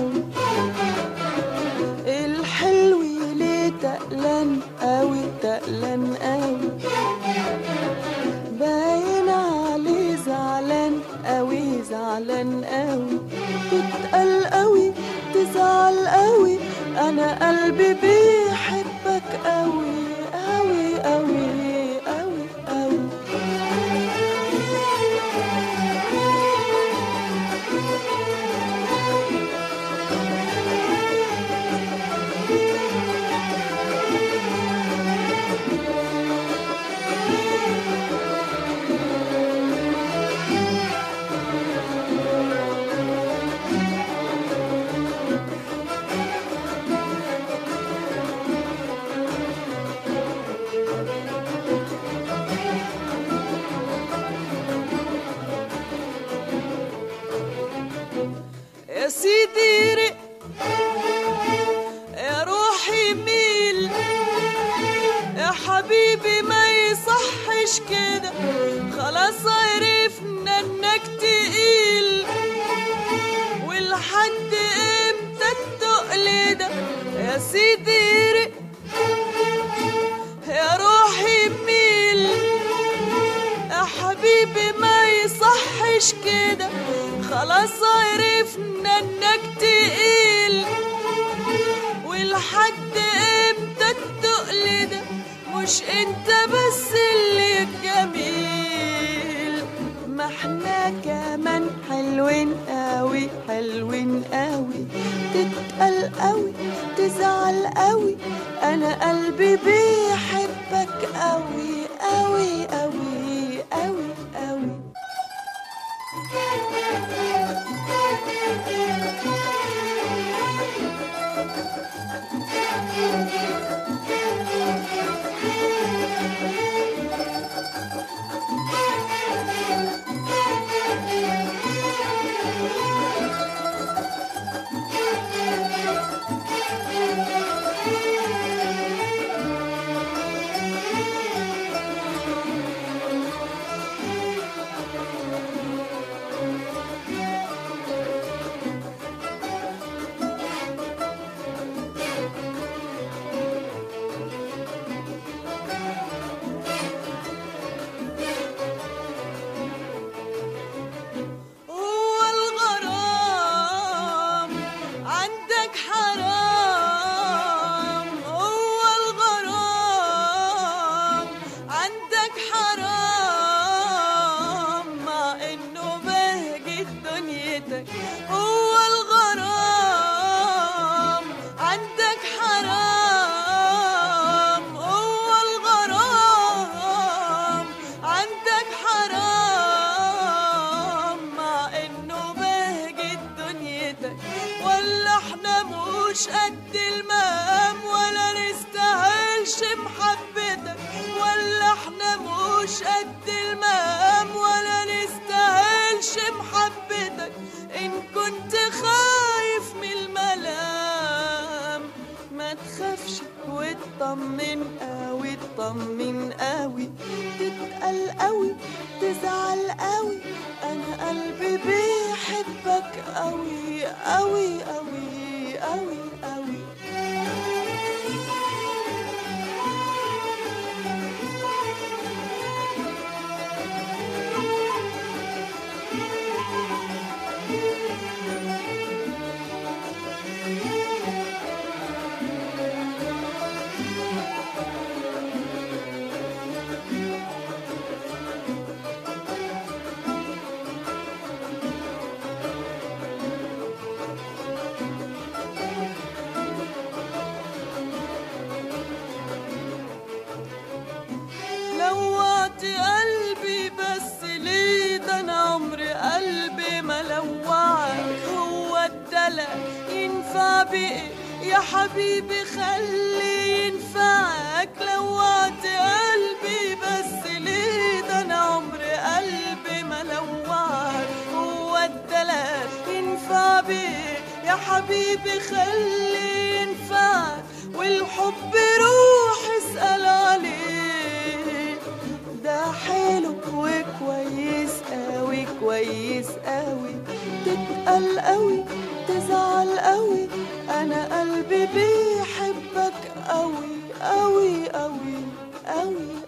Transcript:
قوي الحلو ليه تقلان قوي تقلان قوي باين عليه زعلان قوي زعلان قوي تتقل قوي تزعل قوي انا قلبي بيحبك قوي قوي قوي قوي قوي يا سيدي رق يا روحي ميل يا حبيبي ما يصحش كده خلاص عرفنا انك تقيل ولحد امتى التقل ده يا سيدي رق يا روحي ميل يا حبيبي ما يصحش كده خلاص عرفنا انك تقيل ولحد امتى التقل ده مش انت بس اللي جميل ما احنا كمان حلوين قوي حلوين قوي تتقل قوي تزعل قوي انا قلبي بيحبك قوي قوي قوي قوي قوي هو الغرام عندك حرام هو الغرام عندك حرام مع انه بهجة دنيتك هو الغرام عندك حرام هو الغرام عندك حرام مع انه بهجة دنيتك ولا احنا مش قد المقام ولا نستاهلش محبتك ولا احنا مش قد المقام ولا نستاهلش محبتك ان كنت خايف من الملام ما تخافش واطمن قوي اطمن قوي تتقل قوي تزعل قوي انا قلبي بيحبك قوي قوي قوي قوي قوي لوعت قلبي بس ليه ده انا عمري قلبي ما لوعك هو الدلع ينفع بإيه يا حبيبي خلي ينفعك لوعت قلبي بس ليه ده انا عمري قلبي ما لوعك هو الدلع ينفع بإيه يا حبيبي خلي ينفعك والحب روح اسأل عليه ده حلو وكويس قوي كويس قوي تتقل قوي تزعل قوي انا قلبي بيحبك قوي قوي قوي قوي